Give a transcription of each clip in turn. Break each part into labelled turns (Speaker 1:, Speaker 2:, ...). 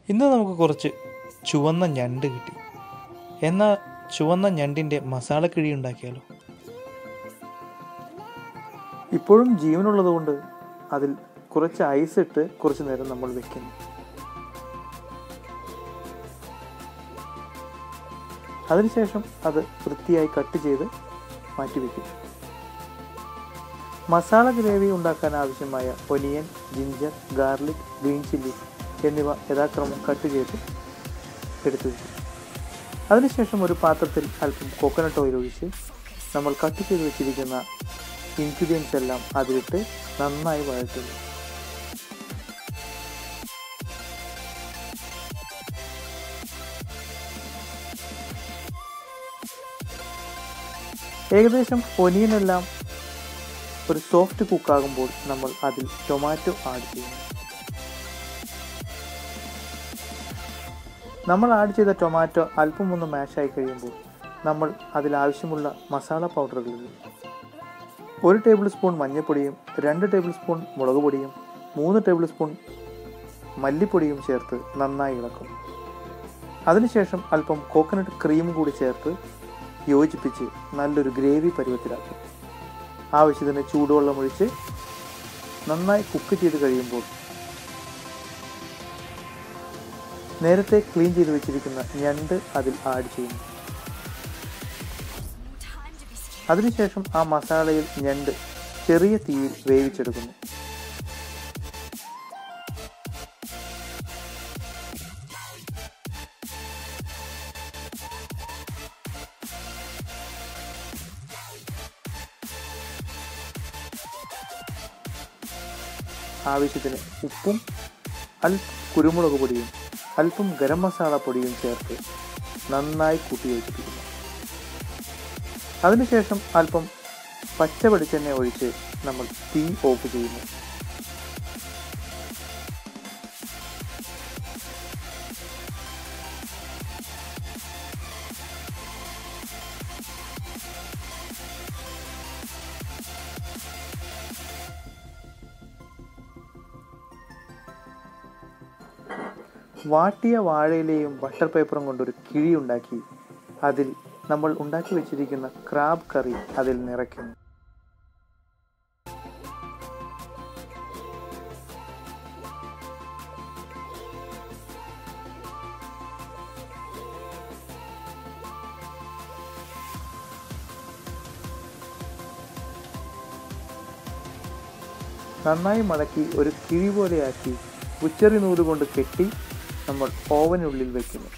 Speaker 1: ഇന്ന് നമുക്ക് കുറച്ച് ചുവന്ന ഞണ്ട് കിട്ടി എന്നാൽ ചുവന്ന ഞണ്ടിൻ്റെ മസാലക്കിഴി ഉണ്ടാക്കിയാലോ ഇപ്പോഴും ജീവനുള്ളത് കൊണ്ട് അതിൽ കുറച്ച് ഐസ് ഇട്ട് കുറച്ച് നേരം നമ്മൾ വെക്കുന്നു അതിനുശേഷം അത് വൃത്തിയായി കട്ട് ചെയ്ത് മാറ്റി വയ്ക്കും മസാല ഗ്രേവി ഉണ്ടാക്കാൻ ആവശ്യമായ onion ginger garlic green chilli എന്നിവ യഥാക്രമം കട്ട് ചെയ്ത് എടുത്തു വയ്ക്കും അതിനുശേഷം ഒരു പാത്രത്തിൽ അല്പം കോക്കനട്ട് ഓയിൽ ഒഴിച്ച് നമ്മൾ കട്ട് ചെയ്ത് വെച്ചിരിക്കുന്ന ഇൻഗ്രീഡിയൻസ് എല്ലാം അതിലിട്ട് നന്നായി വഴറ്റുന്നു ഏകദേശം ഒനിയനെല്ലാം ഒരു സോഫ്റ്റ് കുക്കാകുമ്പോൾ നമ്മൾ അതിൽ ടൊമാറ്റോ ആഡ് ചെയ്യുന്നു നമ്മൾ ആഡ് ചെയ്ത ടൊമാറ്റോ അല്പം ഒന്ന് മാഷായി കഴിയുമ്പോൾ നമ്മൾ അതിൽ ആവശ്യമുള്ള മസാല പൗഡറുകൾ ഇടും ഒരു ടേബിൾ സ്പൂൺ മഞ്ഞൾപ്പൊടിയും രണ്ട് ടേബിൾ സ്പൂൺ മുളക് പൊടിയും മൂന്ന് ടേബിൾ സ്പൂൺ മല്ലിപ്പൊടിയും ചേർത്ത് നന്നായി ഇളക്കും അതിനുശേഷം അല്പം കോക്കനട്ട് ക്രീം കൂടി ചേർത്ത് യോജിപ്പിച്ച് നല്ലൊരു ഗ്രേവി പരുവത്തിലാക്കും ആവശ്യത്തിന് ചൂടുവെള്ളം ഒഴിച്ച് നന്നായി കുക്ക് ചെയ്ത് കഴിയുമ്പോൾ നേരത്തെ ക്ലീൻ ചെയ്ത് വെച്ചിരിക്കുന്ന ഞണ്ട് അതിൽ ആഡ് ചെയ്യുന്നു അതിനുശേഷം ആ മസാലയിൽ ഞണ്ട് ചെറിയ തീയിൽ വേവിച്ചെടുക്കുന്നു ആവശ്യത്തിന് ഉപ്പും അല്പം കുരുമുളക് പൊടിയും അല്പം ഗരം മസാല പൊടിയും ചേർത്ത് നന്നായി കൂട്ടി യോജിപ്പിക്കുന്നു അതിനുശേഷം അല്പം പച്ച വെളിച്ചെണ്ണ ഒഴിച്ച് നമ്മൾ തീ ഓഫ് ചെയ്യുന്നു വാട്ടിയ വാഴയിലയും ബട്ടർ പേപ്പറും കൊണ്ടൊരു കിഴി ഉണ്ടാക്കി അതിൽ നമ്മൾ ഉണ്ടാക്കി വെച്ചിരിക്കുന്ന ക്രാബ് കറി അതിൽ നിറയ്ക്കുന്നു നന്നായി മടക്കി ഒരു കിഴി പോലെയാക്കി ഉച്ചറി നൂല് കൊണ്ട് കെട്ടി നമ്മൾ ഓവനുള്ളിൽ വെക്കുന്നു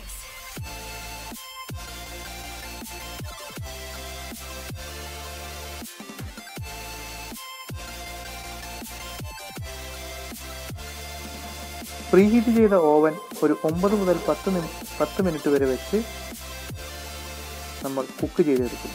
Speaker 1: പ്രീഹീറ്റ് ചെയ്ത ഓവൻ ഒരു ഒമ്പത് മുതൽ പത്ത് നിമി പത്ത് മിനിറ്റ് വരെ വെച്ച് നമ്മൾ കുക്ക് ചെയ്തെടുക്കുന്നു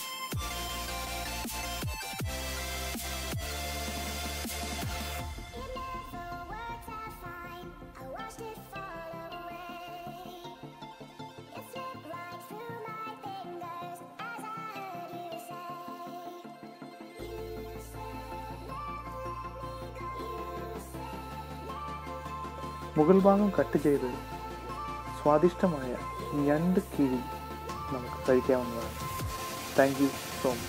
Speaker 1: മുകൾ ഭാഗം കട്ട് ചെയ്ത് സ്വാദിഷ്ടമായ ഞണ്ട് കിഴി നമുക്ക് കഴിക്കാവുന്നതാണ് thank you so much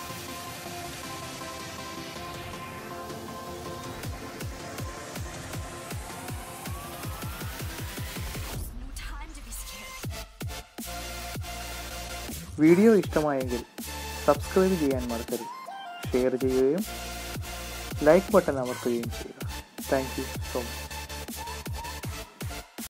Speaker 1: video ഇഷ്ടമായെങ്കിൽ സബ്സ്ക്രൈബ് ചെയ്യാൻ മറക്കരുത് ഷെയർ ചെയ്യുകയും ലൈക്ക് ബട്ടൺ അമർത്തുകയും ചെയ്യുക താങ്ക് യു സോ മച്ച്